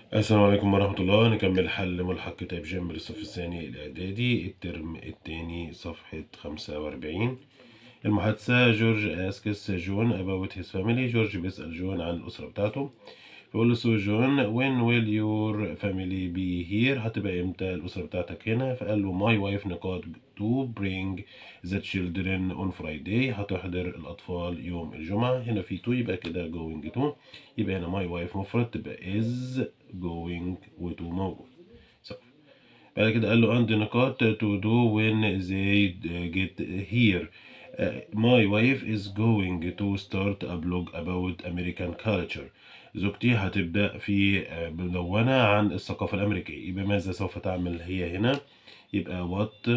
السلام عليكم ورحمة الله نكمل حل ملحق كتاب جيم للصف الثاني الإعدادي الترم الثاني صفحة خمسة وأربعين المحادثة جورج أسكس جون about his family جورج بيسأل جون عن الأسرة بتاعته بيقول له سو جون when will your family be here هتبقى إمتى الأسرة بتاعتك هنا فقال له my wife نقاط to bring the children on Friday هتحضر الأطفال يوم الجمعة هنا في to يبقى كده going to يبقى هنا my wife مفرد تبقى is going و to موجود صح بعد كده قال له and نقاط to do when they get here Uh, my wife is going to start a blog about American culture زوجتي هتبدأ في uh, مدونة عن الثقافة الأمريكية يبقى ماذا سوف تعمل هي هنا يبقى what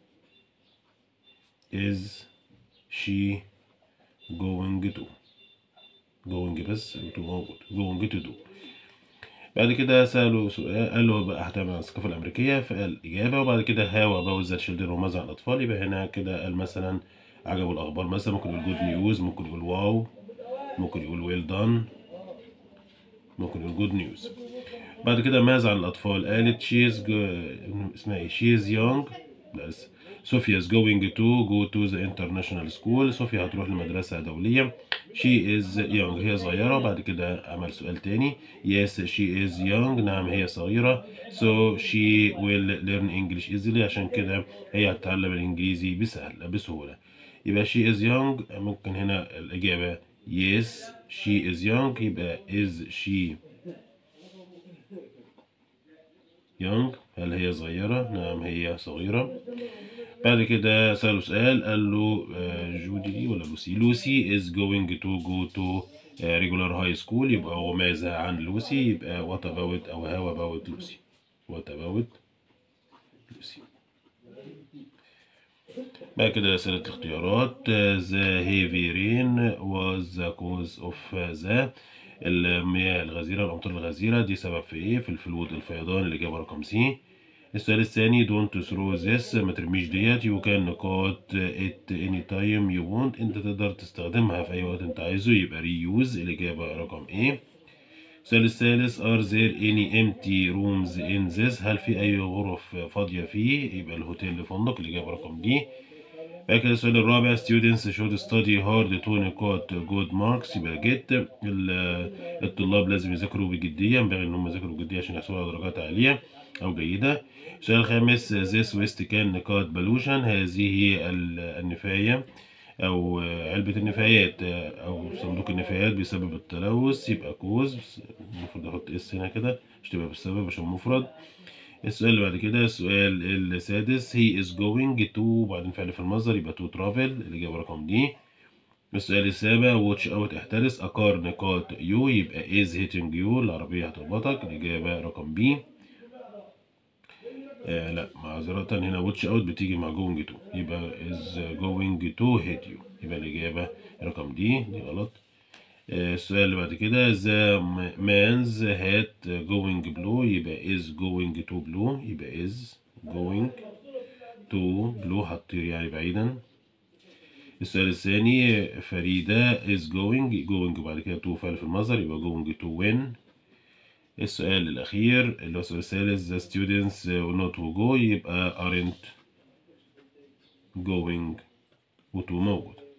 is she going to going بس to موجود going to do بعد كده سأله سؤال قال له بقى هتعمل عن الثقافة الأمريكية فقال إجابة وبعد كده how about the children وماذا عن الأطفال يبقى هنا كده قال مثلا عجبه الأخبار مثلا ممكن يقول جود نيوز ممكن يقول واو ممكن يقول ويل دان ممكن يقول جود نيوز بعد كده ماذا عن الأطفال قالت she is go... اسمها إيه she is young لا لسه صوفيا is going to go to the international school صوفيا هتروح لمدرسة دولية she is young هي صغيرة بعد كده عمل سؤال تاني yes she is young نعم هي صغيرة so she will learn English easily عشان كده هي هتتعلم الإنجليزي بسهل بسهولة يبقى she is young ممكن هنا الإجابة yes she is young يبقى is she young هل هي صغيرة؟ نعم هي صغيرة بعد كده سأله سؤال قال له آه، جودي دي ولا لوسي لوسي is going to go to آه، regular high school يبقى وماذا عن لوسي يبقى what about أو how about لوسي what about لوسي بعد كده أسئلة الاختيارات the heavy rain was the cause of the المياه الغزيرة الأمطار الغزيرة دي سبب في إيه؟ في الفلود الفيضان الإجابة رقم سي السؤال الثاني don't throw this ما ترميش ديت you can نقاط it anytime you want أنت تقدر تستخدمها في أي وقت أنت عايزه يبقى reuse الإجابة رقم A السؤال الثالث are there any empty rooms in this هل في أي غرف فاضية فيه يبقى الهوتيل الفندق الإجابة رقم دي بعد كده السؤال الرابع students should study hard to نقاط good marks يبقى get ال- الطلاب لازم يذاكروا بجدية ينبغي إن هم يذاكروا بجدية عشان يحصلوا على درجات عالية أو جيدة السؤال الخامس this waste كان نقاط pollution هذه ال- النفاية أو علبة النفايات أو صندوق النفايات بيسبب التلوث يبقى كوز المفروض أحط اس هنا كده مش تبقى بالسبب عشان مفرد السؤال اللي بعد كده السؤال السادس he is going to وبعدين فعل في المصدر يبقى to travel الإجابة رقم دي السؤال السابع watch out احترس أقار نقاط يو يبقى is hitting you العربية هتخبطك الإجابة رقم بي آه لا معذرة هنا watch out بتيجي مع going to يبقى is going to hit you يبقى الإجابة رقم دي دي غلط آه، السؤال اللي بعد كده the man's hat going blue يبقى is going to blue يبقى is going to blue هتطير يعني بعيدا السؤال الثاني فريدة is going going وبعد كده to فعل في المصدر يبقى going to win السؤال الأخير اللي هو السؤال الثالث the students not to go يبقى aren't going و to موجود